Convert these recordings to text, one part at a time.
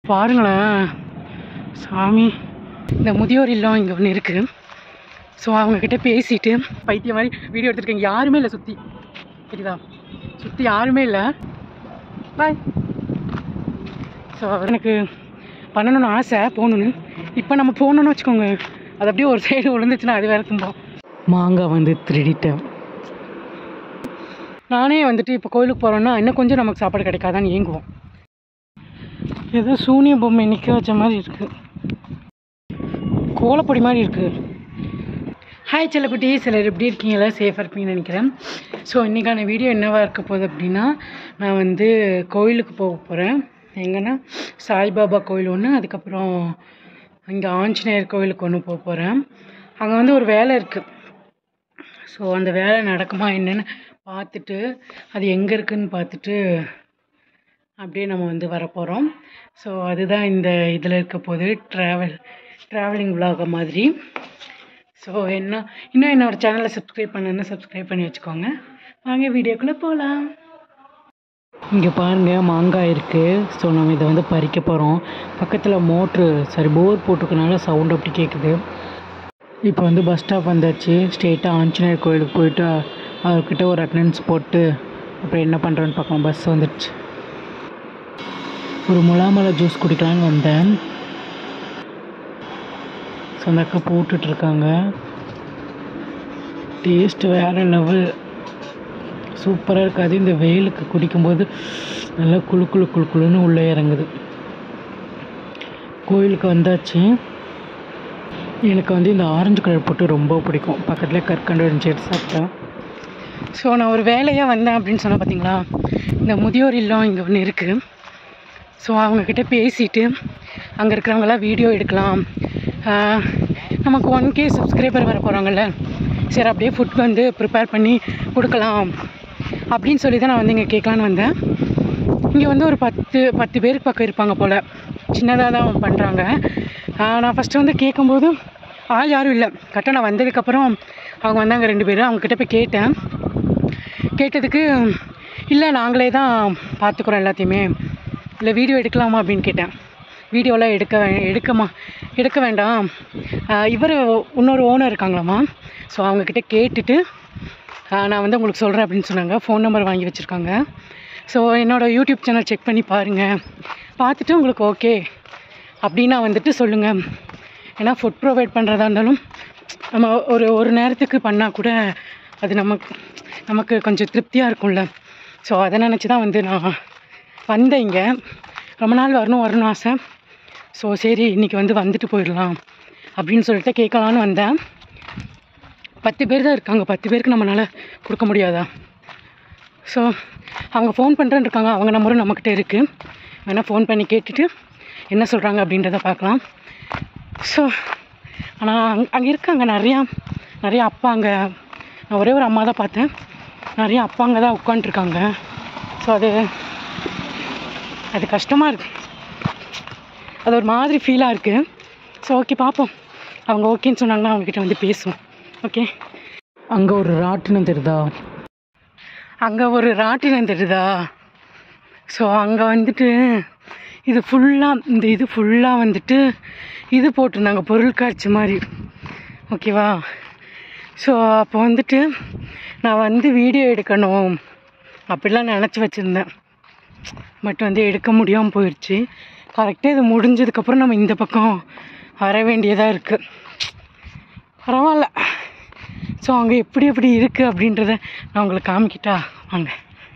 பாருங்களேன் சாமி இந்த முதியோர் இல்லம் இங்கே ஒன்று இருக்குது ஸோ அவங்கக்கிட்ட பேசிட்டு பைத்தியம் மாதிரி வீடியோ எடுத்துருக்கேன் யாருமே இல்லை சுற்றி சரிதா சுற்றி யாருமே இல்லை பாய் ஸோ எனக்கு பண்ணணும்னு ஆசை போகணுன்னு இப்போ நம்ம போகணுன்னு வச்சுக்கோங்க அது அப்படியே ஒரு சைடு விழுந்துச்சுன்னா அது வேறு தும்போம் மாங்காய் வந்து திருடிட்டேன் நானே வந்துட்டு இப்போ கோயிலுக்கு போகிறோன்னா இன்னும் கொஞ்சம் நமக்கு சாப்பாடு கிடைக்காதான்னு ஏங்குவோம் ஏதோ சூனிய பொம்மை நிற்க வச்ச மாதிரி இருக்குது கோலப்பொடி மாதிரி இருக்குது ஹாய் செல்லக்குட்டி சிலர் எப்படி இருக்கீங்க எல்லாம் சேஃபாக இருப்பீங்கன்னு நினைக்கிறேன் ஸோ இன்றைக்கான வீடியோ என்னவாக இருக்க போகுது அப்படின்னா நான் வந்து கோயிலுக்கு போக போகிறேன் எங்கன்னா சாய்பாபா கோயில் ஒன்று அதுக்கப்புறம் இங்கே ஆஞ்சநேயர் கோயிலுக்கு ஒன்று போக போகிறேன் அங்கே வந்து ஒரு வேலை இருக்குது ஸோ அந்த வேலை நடக்குமா என்னன்னு பார்த்துட்டு அது எங்கே இருக்குன்னு பார்த்துட்டு அப்படியே நம்ம வந்து வரப்போகிறோம் ஸோ அதுதான் இந்த இதில் இருக்க போது ட்ராவல் ட்ராவலிங் vlog மாதிரி ஸோ என்ன இன்னும் என்னோடய சேனலை சப்ஸ்கிரைப் பண்ணணும்னா சப்ஸ்கிரைப் பண்ணி வச்சுக்கோங்க வாங்க வீடியோக்குள்ளே போகலாம் இங்கே பாருங்கள் மாங்காய் இருக்குது ஸோ நம்ம இதை வந்து பறிக்க போகிறோம் பக்கத்தில் மோட்ரு சாரி போர் போட்டிருக்கனால சவுண்ட் அப்படி கேட்குது இப்போ வந்து பஸ் ஸ்டாப் வந்தாச்சு ஸ்ட்ரெயிட்டாக ஆஞ்சநேயர் கோயிலுக்கு போயிட்டு அவர்கிட்ட ஒரு அட்டண்டன்ஸ் போட்டு அப்புறம் என்ன பண்ணுறோன்னு பார்க்கலாம் பஸ் வந்துடுச்சு ஒரு முலாமலை ஜூஸ் குடிக்கலான்னு வந்தேன் ஸோ அந்த அக்கா போட்டுட்ருக்காங்க டேஸ்ட் வேறு லெவல் சூப்பராக இருக்காது இந்த வெயிலுக்கு குடிக்கும்போது நல்லா குளு குளு குளு குளுன்னு உள்ளே இறங்குது கோயிலுக்கு வந்தாச்சு எனக்கு வந்து இந்த ஆரஞ்சு கலர் போட்டு ரொம்ப பிடிக்கும் பக்கத்தில் கற்கண்டு இருந்துச்சு எடுத்து சாப்பிட்டேன் ஸோ நான் ஒரு வேலையாக வந்தேன் அப்படின்னு சொன்னேன் பார்த்தீங்களா இந்த முதியோர் இல்லம் இங்கே ஒன்று இருக்குது ஸோ அவங்கக்கிட்ட பேசிட்டு அங்கே இருக்கிறவங்களாம் வீடியோ எடுக்கலாம் ஆஹ் நமக்கு ஒன் கே சப்ஸ்கிரைபர் வர போகிறாங்கல்ல சரி அப்படியே ஃபுட் வந்து ப்ரிப்பேர் பண்ணி கொடுக்கலாம் அப்படின்னு சொல்லி தான் நான் வந்து இங்கே கேட்கலான்னு வந்தேன் இங்கே வந்து ஒரு பத்து பத்து பேருக்கு பக்கம் இருப்பாங்க போல் சின்னதாக தான் பண்ணுறாங்க நான் ஃபஸ்ட்டு வந்து கேட்கும்போது ஆள் யாரும் இல்லை கரெக்டாக நான் வந்ததுக்கப்புறம் அவங்க வந்தாங்க ரெண்டு பேரும் அவங்கக்கிட்ட போய் கேட்டேன் கேட்டதுக்கு இல்லை நாங்களே தான் பார்த்துக்குறோம் எல்லாத்தையுமே இல்லை வீடியோ எடுக்கலாமா அப்படின்னு கேட்டேன் வீடியோலாம் எடுக்க வே- எடுக்கமா எடுக்க வேண்டாம் இவர் இன்னொரு ஓனர் இருக்காங்களாம்மா ஸோ அவங்கக்கிட்ட கேட்டுட்டு ஆஹ் நான் வந்து உங்களுக்கு சொல்கிறேன் அப்படின்னு சொன்னாங்க ஃபோன் நம்பர் வாங்கி வச்சுருக்காங்க ஸோ என்னோடய யூடியூப் சேனல் செக் பண்ணி பாருங்கள் பார்த்துட்டு உங்களுக்கு ஓகே அப்படின்னா வந்துட்டு சொல்லுங்கள் ஏன்னா ஃபுட் ப்ரொவைட் பண்ணுறதா இருந்தாலும் நம்ம ஒரு ஒரு நேரத்துக்கு பண்ணால் கூட அது நமக்கு நமக்கு கொஞ்சம் திருப்தியாக இருக்கும்ல ஸோ அதை நினச்சி தான் வந்து நான் வந்தேன் இங்கே ரொம்ப நாள் வரணும் வரணும் ஆசை ஸோ சரி இன்றைக்கி வந்து வந்துட்டு போயிடலாம் அப்படின்னு சொல்லிட்டு கேட்கலான்னு வந்தேன் பத்து பேர் தான் இருக்காங்க பத்து பேருக்கு நம்மளால் கொடுக்க முடியாதா ஸோ அவங்க ஃபோன் பண்ணுறேன்னு இருக்காங்க அவங்க நம்பரும் நம்மக்கிட்ட இருக்குது வேணால் ஃபோன் பண்ணி கேட்டுட்டு என்ன சொல்கிறாங்க அப்படின்றத பார்க்கலாம் ஸோ ஆனால் அங் அங்கே இருக்காங்க நிறையா நிறையா அப்பாங்க நான் ஒரே ஒரு அம்மா தான் பார்த்தேன் நிறைய அப்பாங்க தான் உட்காண்ட்ருக்காங்க ஸோ அது அது கஷ்டமாக இருக்குது அது ஒரு மாதிரி ஃபீலாக இருக்குது ஸோ ஓகே பார்ப்போம் அவங்க ஓகேன்னு சொன்னாங்கன்னா அவங்கக்கிட்ட வந்து பேசுவோம் ஓகே அங்கே ஒரு ராட்டினம் தெரியுதா அங்கே ஒரு ராட்டினம் தெரியுதா ஸோ அங்கே வந்துட்டு இது ஃபுல்லாக இந்த இது ஃபுல்லாக வந்துட்டு இது போட்டிருந்தாங்க பொருட்காட்சி மாதிரி ஓகேவா ஸோ அப்போ வந்துட்டு நான் வந்து வீடியோ எடுக்கணும் அப்படிலாம் நினச்சி வச்சுருந்தேன் பட் வந்து எடுக்க முடியாமல் போயிடுச்சு கரெக்டாக இது முடிஞ்சதுக்கப்புறம் நம்ம இந்த பக்கம் வர வேண்டியதாக இருக்குது பரவாயில்ல ஸோ அங்கே எப்படி எப்படி இருக்குது அப்படின்றத நான் உங்களுக்கு காமிக்கிட்டா வாங்க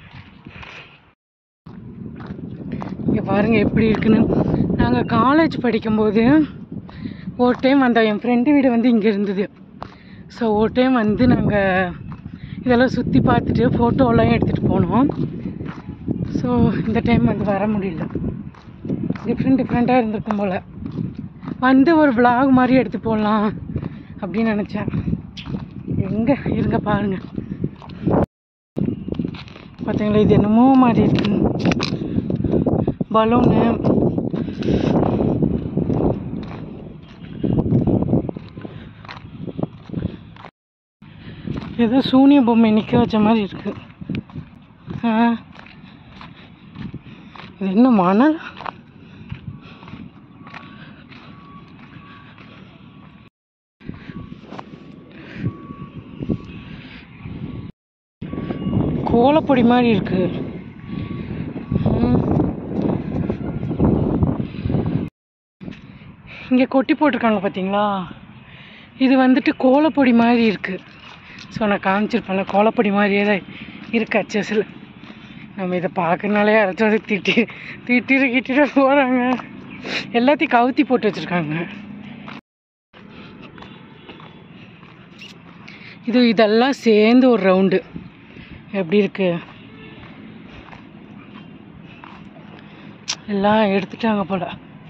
இங்கே பாருங்கள் எப்படி இருக்குன்னு நாங்கள் காலேஜ் படிக்கும்போது ஒரு டைம் வந்தோம் என் ஃப்ரெண்டு வீடு வந்து இங்கே இருந்தது ஸோ ஒரு டைம் வந்து நாங்கள் இதெல்லாம் சுற்றி பார்த்துட்டு ஃபோட்டோலாம் எடுத்துகிட்டு போனோம் ஸோ இந்த டைம் வந்து வர முடியல டிஃப்ரெண்ட் டிஃப்ரெண்ட்டாக இருந்திருக்கும் போல் வந்து ஒரு vlog மாதிரி எடுத்து போடலாம் அப்படின்னு நினச்சேன் எங்கே இருங்க பாருங்க பார்த்தீங்களா இது என்னமோ மாதிரி இருக்கு பலூனு ஏதோ சூனிய பொம்மை நிற்க வச்ச மாதிரி இருக்கு ஆ இது என்ன மணல் ஓலப்பொடி மாதிரி இருக்கு ம். இங்கே கொட்டி போட்டிருக்காங்க பார்த்தீங்களா இது வந்துட்டு கோலப்பொடி மாதிரி இருக்கு ஸோ நான் காமிச்சிருப்பேன்ல கோலப்பொடி மாதிரியே தான் இருக்கு அச்சஸில் நம்ம இதை பார்க்கறனாலே யாராச்சும் வந்து திட்டி திட்டிட்டு கிட்டிட்டு போகிறாங்க எல்லாத்தையும் கவுத்தி போட்டு வச்சுருக்காங்க இது இதெல்லாம் சேர்ந்து ஒரு ரவுண்டு எப்படி இருக்கு எல்லாம் எடுத்துட்டாங்க போல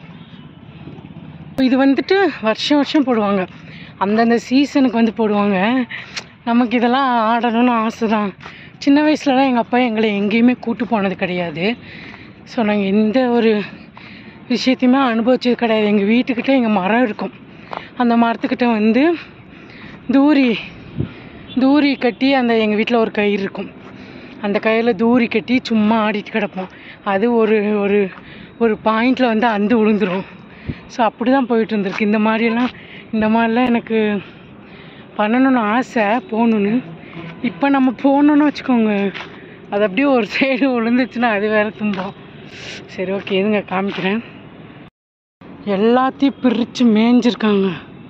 இது வந்துட்டு வருஷம் வருஷம் போடுவாங்க அந்தந்த சீசனுக்கு வந்து போடுவாங்க நமக்கு இதெல்லாம் ஆடணும்னு ஆசை தான் சின்ன வயசுலலாம் எங்கள் அப்பா எங்களை எங்கேயுமே கூட்டு போனது கிடையாது ஸோ நாங்கள் எந்த ஒரு விஷயத்தையுமே அனுபவிச்சது கிடையாது எங்கள் வீட்டுக்கிட்ட எங்கள் மரம் இருக்கும் அந்த மரத்துக்கிட்ட வந்து தூரி தூரி கட்டி அந்த எங்கள் வீட்டில் ஒரு கயிறு இருக்கும் அந்த கயிறில் தூரி கட்டி சும்மா ஆடிட்டு கிடப்போம் அது ஒரு ஒரு ஒரு பாயிண்டில் வந்து அந்து விழுந்துரும் ஸோ அப்படி தான் போயிட்டு இருந்திருக்கு இந்த மாதிரியெல்லாம் இந்த மாதிரிலாம் எனக்கு பண்ணணும்னு ஆசை போகணுன்னு இப்போ நம்ம போகணுன்னு வச்சுக்கோங்க அது அப்படியே ஒரு சைடு விழுந்துச்சுன்னா அது வேற துன்பம் சரி ஓகே இதுங்க காமிக்கிறேன் எல்லாத்தையும் பிரித்து மேய்ஞ்சிருக்காங்க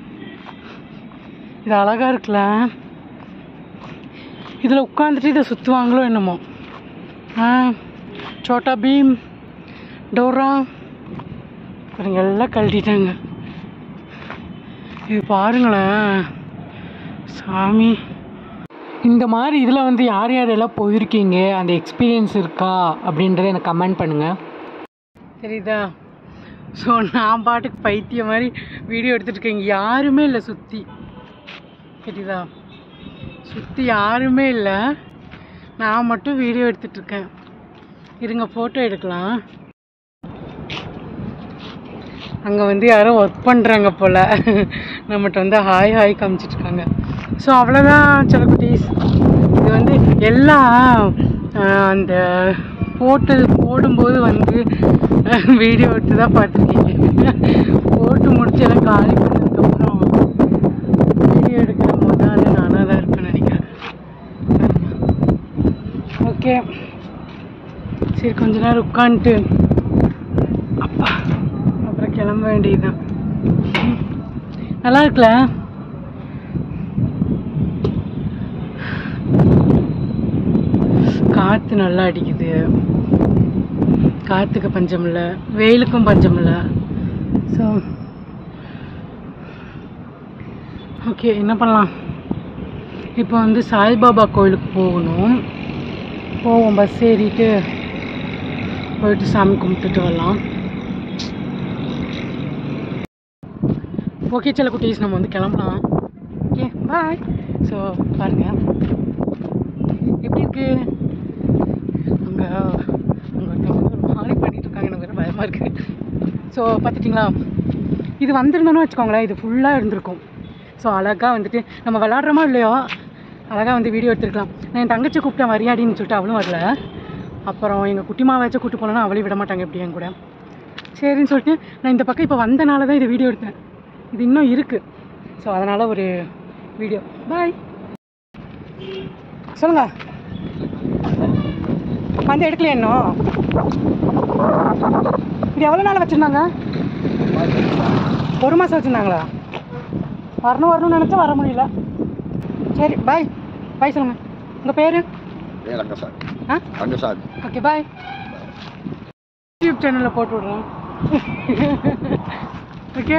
இது அழகா இருக்குல்ல இதில் உட்காந்துட்டு இதை சுற்றுவாங்களோ என்னமோ ஆ சோட்டா பீம் டோரா பாருங்க எல்லாம் கழட்டிட்டாங்க இது பாருங்களேன் சாமி இந்த மாதிரி இதில் வந்து யார் யாரெல்லாம் போயிருக்கீங்க அந்த எக்ஸ்பீரியன்ஸ் இருக்கா அப்படின்றத எனக்கு கமெண்ட் பண்ணுங்கள் தெரியுதா ஸோ நான் பாட்டுக்கு பைத்தியம் மாதிரி வீடியோ எடுத்துட்டு இருக்கேன் யாருமே இல்லை சுற்றி தெரியுதா சுற்றி யாருமே இல்லை நான் மட்டும் வீடியோ எடுத்துட்டு இருக்கேன் இருங்க ஃபோட்டோ எடுக்கலாம் அங்கே வந்து யாரோ ஒர்க் பண்ணுறாங்க போல் நம்மகிட்ட வந்து ஹாய் ஹாய் காமிச்சிட்டு இருக்காங்க ஸோ அவ்வளோதான் சில குட்டீஸ் இது வந்து எல்லாம் ஆஹ், அந்த போட்டு போடும்போது வந்து வீடியோ எடுத்து தான் பார்த்துருக்கீங்க போட்டு முடிச்சு எல்லாம் காலி பண்ணதுக்கப்புறம் வீடியோ எடுக்கிற முதல்ல நானாக தான் இருப்பேன்னு நினைக்கிறேன் ஓகே சரி கொஞ்ச நேரம் உட்காந்துட்டு அப்பா அப்புறம் கிளம்ப வேண்டியதுதான் ம். நல்லா இருக்குல்ல காற்று நல்லா அடிக்குது காற்றுக்கு பஞ்சம் இல்லை வெயிலுக்கும் பஞ்சம் இல்லை ஸோ ஓகே என்ன பண்ணலாம் இப்போ வந்து சாய்பாபா கோயிலுக்கு போகணும் போவோம் பஸ் ஏறிட்டு போயிட்டு சாமி கும்பிட்டுட்டு வரலாம் ஓகே சில குட்டீஸ் நம்ம வந்து கிளம்பலாம் ஓகே பாய் ஸோ பாருங்க எப்படி இருக்கு அங்கே அங்கே ஒருத்தவங்க வந்து ஒரு மாதிரி பண்ணிட்டு இருக்காங்க எனக்கு வேறு பயமாக இருக்கு ஸோ பார்த்துட்டிங்களா இது வந்திருந்தோன்னு வச்சுக்கோங்களேன் இது ஃபுல்லாக இருந்திருக்கும் ஸோ அழகாக வந்துட்டு நம்ம விளாட்றோமோ இல்லையோ அழகாக வந்து வீடியோ எடுத்துருக்கலாம் நான் என் தங்கச்சி கூப்பிட்டேன் வரியாடின்னு சொல்லிட்டு அவளும் வரல அப்புறம் எங்கள் குட்டிமா வச்சு கூப்பிட்டு போனோன்னா அவளையும் விட மாட்டாங்க எப்படி என் கூட சரின்னு சொல்லிட்டு நான் இந்த பக்கம் இப்போ வந்தனால தான் இதை வீடியோ எடுத்தேன் இது இன்னும் இருக்குது ஸோ அதனால் ஒரு வீடியோ பாய் சொல்லுங்க வந்து எடுக்கலையா இன்னும் இது எவ்வளோ நாள் வச்சுருந்தாங்க ஒரு மாதம் வச்சுருந்தாங்களா வரணும் வரணும்னு நினச்சா வர முடியல சரி பாய் பாய் சொல்லுங்கள் உங்கள் பேர் ஏ ரங்கசாமி ஆ ரங்கசாமி ஓகே பாய் யூடியூப் சேனலில் போட்டு விட்றேன் ஓகே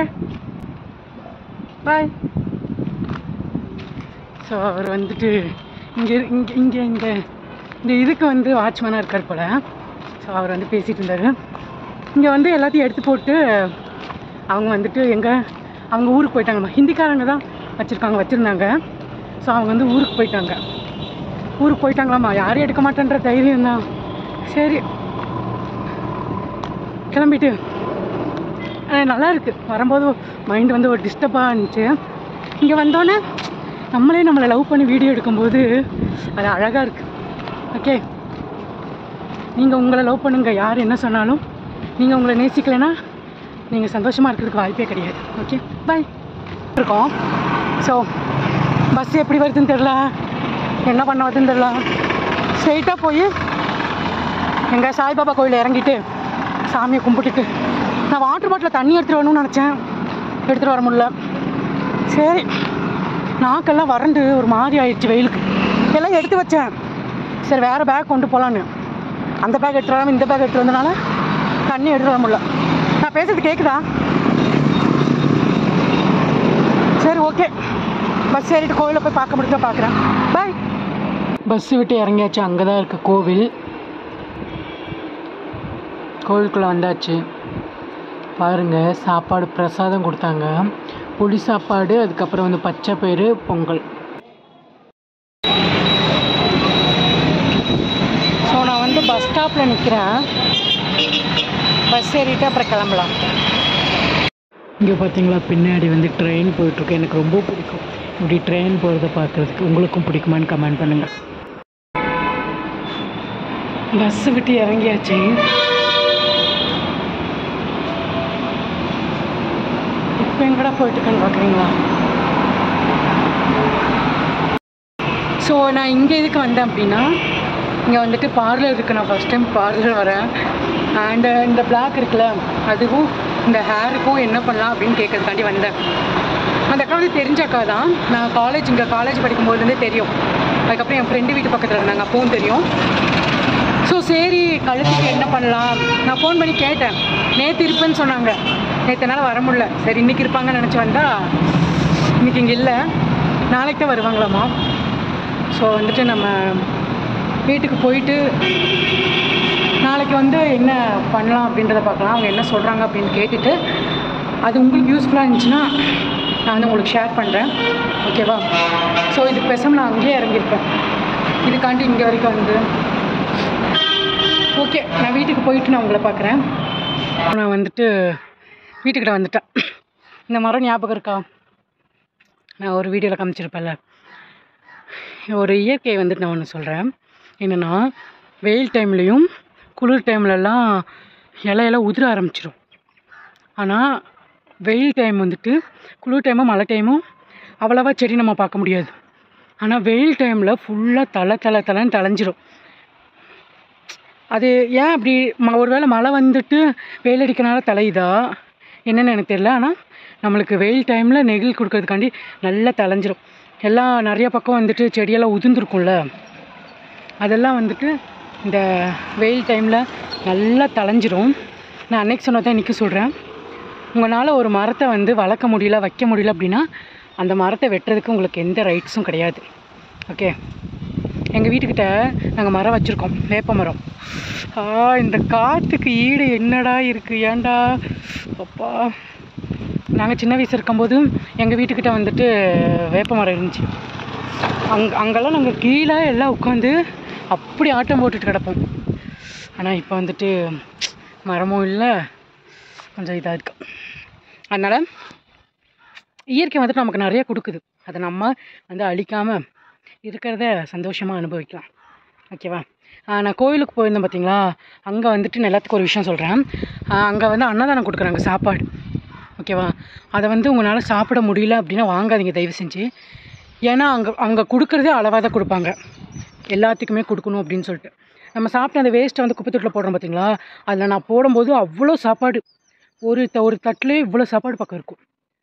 பாய் ஸோ அவர் வந்துட்டு இங்கே இங்கே இங்கே இந்த இந்த இதுக்கு வந்து வாட்ச்மேனாக இருக்கார் போல் ஸோ அவர் வந்து பேசிகிட்டு இருந்தார் இங்கே வந்து எல்லாத்தையும் எடுத்து போட்டு அவங்க வந்துட்டு எங்கே அவங்க ஊருக்கு போயிட்டாங்கம்மா ஹிந்திக்காரங்க தான் வச்சுருக்காங்க வச்சுருந்தாங்க ஸோ அவங்க வந்து ஊருக்கு போயிட்டாங்க ஊருக்கு போயிட்டாங்களாம்மா யாரும் எடுக்க மாட்டேன்ற தைரியம் தான் சரி கிளம்பிட்டு அஹ் நல்லா இருக்கு வரும்போது மைண்ட் வந்து ஒரு டிஸ்டர்பாக இருந்துச்சு இங்கே வந்தோன்னே நம்மளே நம்மளை லவ் பண்ணி வீடியோ எடுக்கும்போது அது அழகாக இருக்கு ஓகே நீங்கள் உங்களை லவ் பண்ணுங்க யார் என்ன சொன்னாலும் நீங்கள் உங்களை நேசிக்கலைன்னா நீங்கள் சந்தோஷமாக இருக்கிறதுக்கு வாய்ப்பே கிடையாது ஓகே பாய் இருக்கோம் ஸோ பஸ் எப்படி வருதுன்னு தெரில என்ன பண்ண வருதுன்னு தெரில ஸ்ட்ரெயிட்டாக போய் எங்கள் சாய்பாபா கோயிலில் இறங்கிட்டு சாமியை கும்பிட்டுட்டு நான் வாட்டர் பாட்டில் தண்ணி எடுத்துகிட்டு வரணும்னு நினச்சேன் எடுத்துகிட்டு வர முடியல சரி நாக்கெல்லாம் வறண்டு ஒரு மாதிரி ஆயிடுச்சு வெயிலுக்கு எல்லாம் எடுத்து வச்சேன் சரி வேறு பேக் கொண்டு போகலான்னு அந்த பேக் எடுத்துட்டு வராமல் இந்த பேக் எடுத்துட்டு வந்தனால தண்ணி எடுத்துட்டு வர முடியல நான் பேசுறது கேட்குதா சரி ஓகே பஸ் ஏறிட்டு கோவிலில் போய் பார்க்க முடிஞ்சா பார்க்குறேன் பாய் பஸ்ஸு விட்டு இறங்கியாச்சு அங்கே தான் இருக்குது கோவில் கோவிலுக்குள்ளே வந்தாச்சு பாருங்க சாப்பாடு பிரசாதம் கொடுத்தாங்க புளி சாப்பாடு அதுக்கப்புறம் வந்து பச்சை பயிறு பொங்கல் ஸோ நான் வந்து பஸ் ஸ்டாப்பில் நிற்கிறேன் பஸ் ஏறிட்டு அப்புறம் கிளம்பலாம் இங்கே பார்த்தீங்களா பின்னாடி வந்து ட்ரெயின் போயிட்டுருக்கு எனக்கு ரொம்ப பிடிக்கும் இப்படி ட்ரெயின் போகிறத பார்க்குறதுக்கு உங்களுக்கும் பிடிக்குமான்னு கமெண்ட் பண்ணுங்கள் பஸ்ஸு விட்டு இறங்கியாச்சு இப்போ எங்கடா போயிட்டுருக்கேன்னு பார்க்குறீங்களா ஸோ நான் இங்கே எதுக்கு வந்தேன் அப்படின்னா இங்கே வந்துட்டு பார்லர் இருக்குது நான் ஃபஸ்ட் டைம் பார்லர் வரேன் அண்டு இந்த பிளாக் இருக்குல்ல அதுவும் இந்த ஹேருக்கும் என்ன பண்ணலாம் அப்படின்னு கேட்கறதுக்காண்டி வந்தேன் அந்த அக்கா வந்து தெரிஞ்ச அக்கா தான் நான் காலேஜ் இங்கே காலேஜ் படிக்கும்போதுலேருந்தே தெரியும் அதுக்கப்புறம் என் ஃப்ரெண்டு வீட்டு பக்கத்தில் இருந்தாங்க அப்பவும் தெரியும் ஸோ சரி கழுத்துக்கு என்ன பண்ணலாம் நான் ஃபோன் பண்ணி கேட்டேன் நேற்று இருப்பேன்னு சொன்னாங்க நேற்று என்னால் வர முடியல சரி இன்றைக்கி இருப்பாங்கன்னு நினச்சி வந்தா இன்றைக்கி இங்கே இல்லை நாளைக்கு தான் வருவாங்களாம்மா ஸோ வந்துட்டு நம்ம வீட்டுக்கு போயிட்டு நாளைக்கு வந்து என்ன பண்ணலாம் அப்படின்றத பார்க்கலாம் அவங்க என்ன சொல்கிறாங்க அப்படின்னு கேட்டுட்டு அது உங்களுக்கு யூஸ்ஃபுல்லாக இருந்துச்சுன்னா நான் வந்து உங்களுக்கு ஷேர் பண்ணுறேன் ஓகேவா ஸோ இதுக்கு பேசாமல் நான் அங்கேயே இறங்கியிருப்பேன் இதுக்காண்டி இங்கே வரைக்கும் வந்து ஓகே நான் வீட்டுக்கு போயிட்டு நான் உங்களை பார்க்குறேன் நான் வந்துட்டு வீட்டுக்கிட்ட வந்துட்டேன் இந்த மரம் ஞாபகம் இருக்கா நான் ஒரு வீடியோவில் காமிச்சிருப்பேன்ல ஒரு இயற்கையை வந்துட்டு நான் ஒன்று சொல்கிறேன் என்னென்னா வெயில் டைம்லேயும் குளிர் டைம்லலாம் இலையெல்லாம் உதிர ஆரம்பிச்சிடும் ஆனால் வெயில் டைம் வந்துட்டு குளிர் டைமும் மழை டைமும் அவ்வளோவா செடி நம்ம பார்க்க முடியாது ஆனால் வெயில் டைமில் ஃபுல்லாக தலை தலை தலைன்னு தலைஞ்சிரும் அது ஏன் அப்படி ம ஒருவேளை மழை வந்துட்டு வெயில் அடிக்கனால தலையுதா என்னன்னு எனக்கு தெரியல ஆனால் நம்மளுக்கு வெயில் டைமில் நெகிழ் கொடுக்கறதுக்காண்டி நல்லா தலைஞ்சிரும் எல்லாம் நிறைய பக்கம் வந்துட்டு செடியெல்லாம் உதிர்ந்துருக்கும்ல அதெல்லாம் வந்துட்டு இந்த வெயில் டைமில் நல்லா தலைஞ்சிரும் நான் அன்னைக்கு சொன்னதான் இன்றைக்கி சொல்கிறேன் உங்களால் ஒரு மரத்தை வந்து வளர்க்க முடியல வைக்க முடியல அப்படின்னா அந்த மரத்தை வெட்டுறதுக்கு உங்களுக்கு எந்த ரைட்ஸும் கிடையாது ஓகே எங்கள் வீட்டுக்கிட்ட நாங்கள் மரம் வச்சுருக்கோம் வேப்ப மரம் ஆ இந்த காற்றுக்கு ஈடு என்னடா இருக்குது ஏன்டா அப்பா நாங்கள் சின்ன வயசு இருக்கும்போது எங்கள் வீட்டுக்கிட்ட வந்துட்டு வேப்ப மரம் இருந்துச்சு அங் அங்கெல்லாம் நாங்கள் கீழே எல்லாம் உட்காந்து அப்படி ஆட்டம் போட்டுட்டு கிடப்போம் ஆனால் இப்போ வந்துட்டு மரமும் இல்லை கொஞ்சம் இதாக இருக்கு அதனால் இயற்கை வந்துட்டு நமக்கு நிறைய கொடுக்குது அதை நம்ம வந்து அழிக்காமல் இருக்கிறத சந்தோஷமாக அனுபவிக்கலாம் ஓகேவா ஆஹ் நான் கோயிலுக்கு போயிருந்தேன் பார்த்தீங்களா அங்கே வந்துட்டு நான் எல்லாத்துக்கும் ஒரு விஷயம் சொல்கிறேன் அங்கே வந்து அன்னதானம் கொடுக்குறாங்க சாப்பாடு ஓகேவா அதை வந்து உங்களால் சாப்பிட முடியல அப்படின்னா வாங்காதீங்க தயவு செஞ்சு ஏன்னா அங்கே அங்கே கொடுக்குறதே அளவாக தான் கொடுப்பாங்க எல்லாத்துக்குமே கொடுக்கணும் அப்படின்னு சொல்லிட்டு நம்ம சாப்பிட்ட அந்த வேஸ்ட்டை வந்து குப்பை தொட்டில் போடுறோம் பார்த்தீங்களா அதில் நான் போடும்போது அவ்வளோ சாப்பாடு ஒரு த ஒரு தட்டிலே இவ்வளோ சாப்பாடு பக்கம் இருக்கும்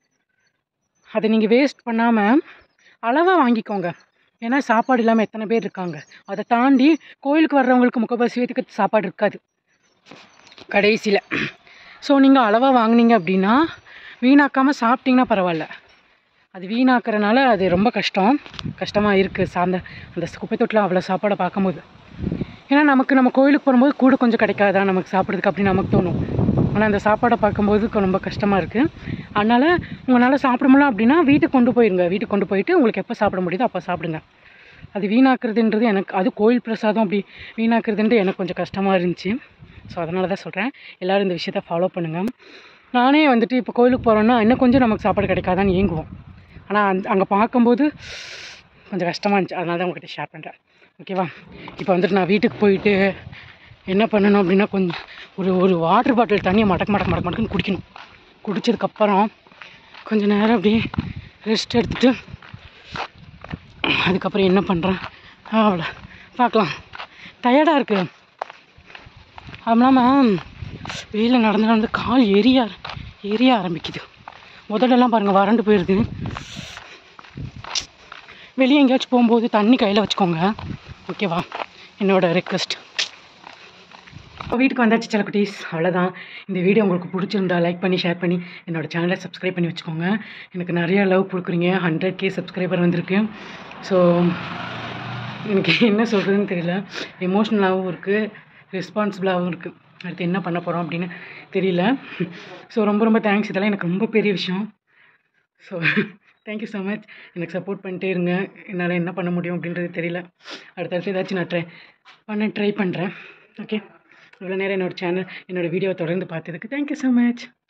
அதை நீங்கள் வேஸ்ட் பண்ணாமல் அளவாக வாங்கிக்கோங்க ஏன்னா சாப்பாடு இல்லாமல் எத்தனை பேர் இருக்காங்க அதை தாண்டி கோயிலுக்கு வர்றவங்களுக்கு முக்கால்வாசி பேத்துக்கு சாப்பாடு இருக்காது கடைசியில் ஸோ நீங்கள் அளவாக வாங்குனீங்க அப்படின்னா வீணாக்காமல் சாப்பிட்டீங்கன்னா பரவாயில்ல அது வீணாக்குறனால அது ரொம்ப கஷ்டம் கஷ்டமாக இருக்குது சார்ந்த அந்த குப்பை தொட்டில் அவ்வளோ சாப்பாடை பார்க்கும்போது ஏன்னா நமக்கு நம்ம கோயிலுக்கு போகும்போது கூட கொஞ்சம் கிடைக்காதா நமக்கு சாப்பிட்றதுக்கு அப்படின்னு நமக்கு தோணும் ஆனால் அந்த சாப்பாடை பார்க்கும்போது கொ- ரொம்ப கஷ்டமாக இருக்குது அதனால் உங்களால் சாப்பிட முடியல அப்படின்னா வீட்டுக்கு கொண்டு போயிருங்க வீட்டுக்கு கொண்டு போயிட்டு உங்களுக்கு எப்போ சாப்பிட முடியுதோ அப்போ சாப்பிடுங்க அது வீணாக்குறதுன்றது எனக்கு அது கோயில் பிரசாதம் அப்படி வீணாக்குறதுன்றது எனக்கு கொஞ்சம் கஷ்டமாக இருந்துச்சு ஸோ அதனால தான் சொல்கிறேன் எல்லோரும் இந்த விஷயத்தை ஃபாலோ பண்ணுங்கள் நானே வந்துட்டு இப்போ கோயிலுக்கு போகிறோன்னா இன்னும் கொஞ்சம் நமக்கு சாப்பாடு கிடைக்காதான்னு ஏங்குவோம் ஆனால் அந்த அங்கே பார்க்கும்போது கொஞ்சம் கஷ்டமாக இருந்துச்சு அதனால தான் உங்ககிட்ட ஷேர் பண்ணுறேன் ஓகேவா இப்போ வந்துட்டு நான் வீட்டுக்கு போயிட்டு என்ன பண்ணணும் அப்படின்னா கொஞ்சம் ஒரு ஒரு வாட்டர் பாட்டில் தண்ணியை மடக்கு மடக்கு மடக்கு மடக்குன்னு குடிக்கணும் குடித்ததுக்கப்புறம் கொஞ்ச நேரம் அப்படியே ரெஸ்ட் எடுத்துகிட்டு அதுக்கப்புறம் என்ன பண்ணுறேன் அவ்வளோ பார்க்கலாம் டயர்டாக இருக்குது அதுவும் இல்லாமல் வெயிலில் நடந்து நடந்து கால் எரிய எரிய ஆரம்பிக்குது முதல்லலாம் பாருங்கள் வறண்டு போயிடுது வெளியே எங்கேயாச்சும் போகும்போது தண்ணி கையில் வச்சுக்கோங்க ஓகேவா என்னோட ரெக்வெஸ்ட் வீட்டுக்கு வந்தாச்சு செல்லக்குட்டீஸ் அவ்வளோதான் இந்த வீடியோ உங்களுக்கு பிடிச்சிருந்தா லைக் பண்ணி ஷேர் பண்ணி என்னோட சேனலை சப்ஸ்கிரைப் பண்ணி வச்சுக்கோங்க எனக்கு நிறைய லவ் கொடுக்குறீங்க ஹண்ட்ரட் கே சப்ஸ்கிரைபர் வந்திருக்கு ஸோ எனக்கு என்ன சொல்கிறதுன்னு தெரியல எமோஷ்னலாகவும் இருக்குது ரெஸ்பான்சிபிளாகவும் இருக்குது அடுத்து என்ன பண்ண போகிறோம் அப்படின்னு தெரியல ஸோ ரொம்ப ரொம்ப தேங்க்ஸ் இதெல்லாம் எனக்கு ரொம்ப பெரிய விஷயம் ஸோ தேங்க்யூ ஸோ மச் எனக்கு சப்போர்ட் பண்ணிட்டே இருங்க என்னால் என்ன பண்ண முடியும் அப்படின்றது தெரியல அடுத்தடுத்து ஏதாச்சும் நான் ட்ரை பண்ண ட்ரை பண்ணுறேன் ஓகே இவ்வளோ நேரம் என்னோடய சேனல் என்னோடய வீடியோ தொடர்ந்து பார்த்ததுக்கு தேங்க்யூ ஸோ மச்